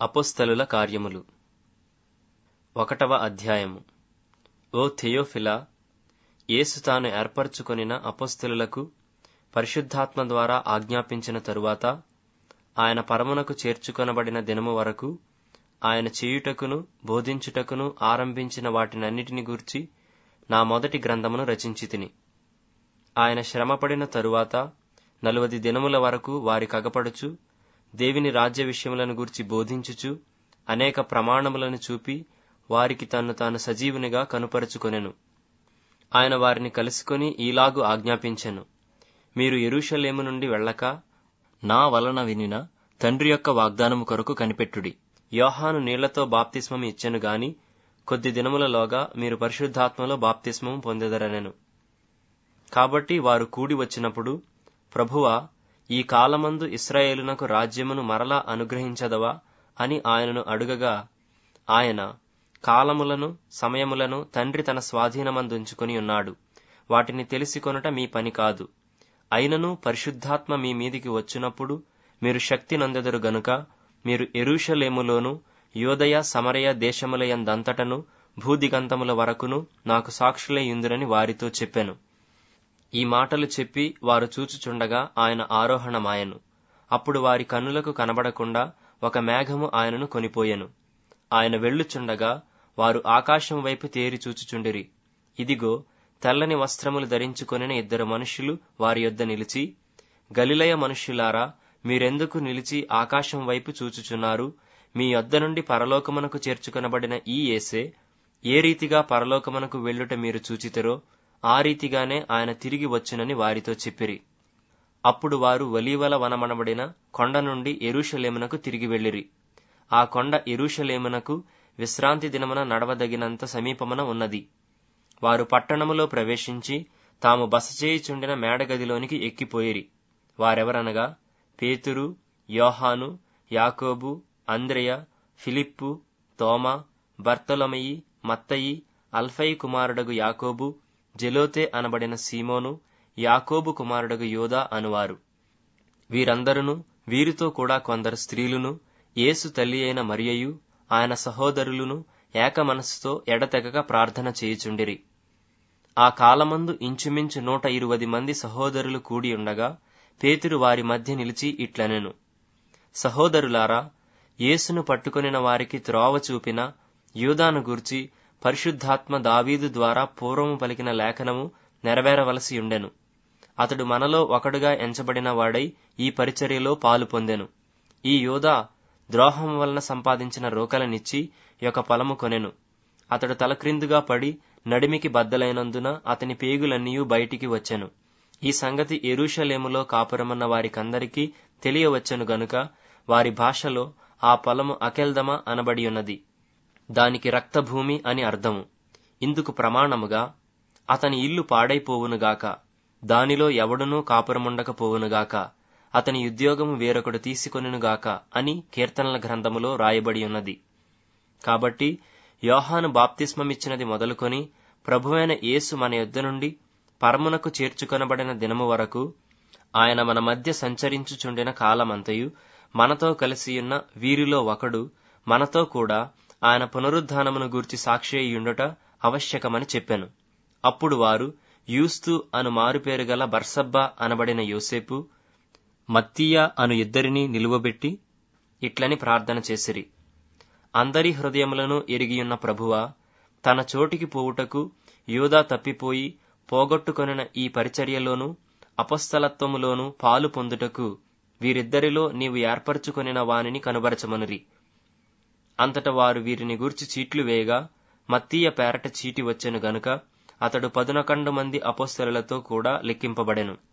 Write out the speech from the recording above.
అపోస్తలుల కార్యములు ఒకటవ అధ్యాయము ఓ థెయోఫిలా యేసు తాను ఏర్పరచుకొనిన అపోస్తలులకు పరిశుద్ధాత్మ ద్వారా ఆజ్ఞాపించిన తరువాత ఆయన పరమునకు చేర్చుకొనబడిన దినము వరకు ఆయన చేయుటకును బోధించుటకును ఆరంభించిన వాటినన్నిటిని గూర్చి నా మొదటి గ్రంథమును రచించి తిని ఆయన శ్రమపడిన తరువాత నలువది దినముల వరకు వారి కగపడుచు దేవుని రాజ్య విషయములను గూర్చి బోధించుచు అనేక ప్రమాణములను చూపి వారికి తన్ను తాను సజీవునిగా కనుపరుచుకొనెను ఆయన వారిని కలుసుకొని ఈలాగు ఆజ్ఞాపించెను మీరు ఎరుషలేము నుండి వెళ్ళక నా వలన వినిన తండ్రి యొక్క వాగ్దానము కొరకు కనిపెట్టుడి యోహాను నీళ్లతో బాప్తిస్మం ఇచ్చెను గాని కొద్ది దినములలోగా మీరు పరిశుద్ధాత్మలో బాప్తిస్మం పొందెదరనెను కాబట్టి వారు కూడి వచ్చినప్పుడు ప్రభువా ఈ కాలమందు ఇస్రాయేలునకు రాజ్యమును మరలా అనుగ్రహించదవా అని ఆయనను అడుగగా ఆయన కాలములను సమయములను తండ్రి తన స్వాధీనమందుంచుకొని ఉన్నాడు వాటిని తెలిసికొనుట మీ పని కాదు అయినను పరిశుద్ధాత్మ మీ మీదికి వచ్చినప్పుడు మీరు శక్తి నొందెదరు గనుక మీరు ఎరుషలేములోను యోదయ సమరయ దేశములయందంతటను భూదిగంతముల వరకును నాకు సాక్షులై యుందురని వారితో చెప్పెను ఈ మాటలు చెప్పి వారు చూచుచుండగా ఆయన ఆరోహణమాయెను అప్పుడు వారి కన్నులకు కనబడకుండా ఒక మేఘము ఆయనను కొనిపోయెను ఆయన వెళ్ళుచుండగా వారు ఆకాశం వైపు తేరి చూచుచుండిరి ఇదిగో తెల్లని వస్త్రములు ధరించుకొనిన ఇద్దరు మనుష్యులు వారి యొద్ద నిలిచి గలిలయ మనుష్యులారా మీరెందుకు నిలిచి ఆకాశం వైపు చూచుచున్నారు మీ యొద్ద నుండి పరలోకమునకు చేర్చుకొనబడిన ఈ యేసే ఏ రీతిగా పరలోకమునకు వెళ్ళుట మీరు చూచితరో ఆ రీతిగానే ఆయన తిరిగి వచ్చునని వారితో చెప్పిరి అప్పుడు వారు వలీవల వనమనబడిన కొండ నుండి ఎరుషలేమునకు తిరిగి వెళ్ళిరి ఆ కొండ ఎరుషలేమునకు విశ్రాంతి దినమున నడవదగినంత సమీపమున ఉన్నది వారు పట్టణములో ప్రవేశించి తాము బస చేయుచుండిన మేడగదిలోనికి ఎక్కిపోయిరి వారెవరనగా పేతురు యోహాను యాకోబు అంద్రెయ ఫిలిప్పు తోమా బర్తొలమయి మత్తయి అల్ఫై కుమారుడగు యాకోబు జెలోతే అనబడిన సీమోను యాకోబు కుమారుడగు యోదా అనువారు వీరందరును వీరితో కూడా కొందరు స్త్రీలును యేసు తల్లి అయిన మరియయు ఆయన సహోదరులను ఏక మనస్సుతో ఎడతెగక ప్రార్థన చేయుచుండిరి ఆ కాలమందు ఇంచుమించు నూట ఇరువది మంది సహోదరులు కూడి ఉండగా పేతురు వారి మధ్య నిలిచి ఇట్లనెను సహోదరులారా యేసును పట్టుకొనిన వారికి త్రోవ చూపిన యూదాను గూర్చి పరిశుద్ధాత్మ దావీదు ద్వారా పూర్వము పలికిన లేఖనము నెరవేరవలసి ఉండెను అతడు మనలో ఒకడుగా ఎంచబడిన వాడై ఈ పరిచర్యలో పాలు పొందెను ఈ యోధా ద్రోహం వలన సంపాదించిన రోకలనిచ్చి యొక్క పొలము కొనెను అతడు తలక్రిందుగా పడి నడిమికి బద్దలైనందున అతని పేగులన్నీయూ బయటికి వచ్చెను ఈ సంగతి ఎరుషలేములో కాపురమన్న వారికందరికీ తెలియవచ్చెను గనుక వారి భాషలో ఆ పొలము అకెల్దమ అనబడి ఉన్నది దానికి రక్తభూమి అని అర్థము ఇందుకు ప్రమాణముగా అతని ఇల్లు పాడైపోవునుగాక దానిలో ఎవడునూ కాపురముండకపోవునుగాక అతని ఉద్యోగము వేరొకడు తీసుకొనుగాక అని కీర్తనల గ్రంథములో రాయబడి ఉన్నది కాబట్టి యోహాను బాప్తిస్మమిచ్చినది మొదలుకొని ప్రభువైన యేసు మన యొద్ద నుండి పరమునకు చేర్చుకొనబడిన దినము వరకు ఆయన మన మధ్య సంచరించుచుండిన కాలమంతయు మనతో కలిసియున్న వీరిలో ఒకడు మనతో కూడా ఆయన పునరుద్ధానమును గూర్చి సాక్షి అయ్యుండుట ఆవశ్యకమని చెప్పెను అప్పుడు వారు యూస్తు అను మారుపేరు గల బర్సబ్బా అనబడిన యోసేపు మత్తీయ అను ఇద్దరిని నిలువబెట్టి ఇట్లని ప్రార్థన చేసిరి అందరి హృదయములను ఎరిగియున్న ప్రభువా తన చోటికి పోవుటకు యోదా తప్పిపోయి పోగొట్టుకొనిన ఈ పరిచర్యలోనూ అపస్థలత్వములోనూ పాలు పొందుటకు వీరిద్దరిలో నీవు ఏర్పరచుకొనిన వానిని కనుబరచమనురి అంతట వారు వీరిని గూర్చి చీట్లు వేయగా మత్తీయ పేరట చీటి వచ్చెను గనుక అతడు పదునకండు మంది అపోస్తలులతో కూడా లెక్కింపబడెను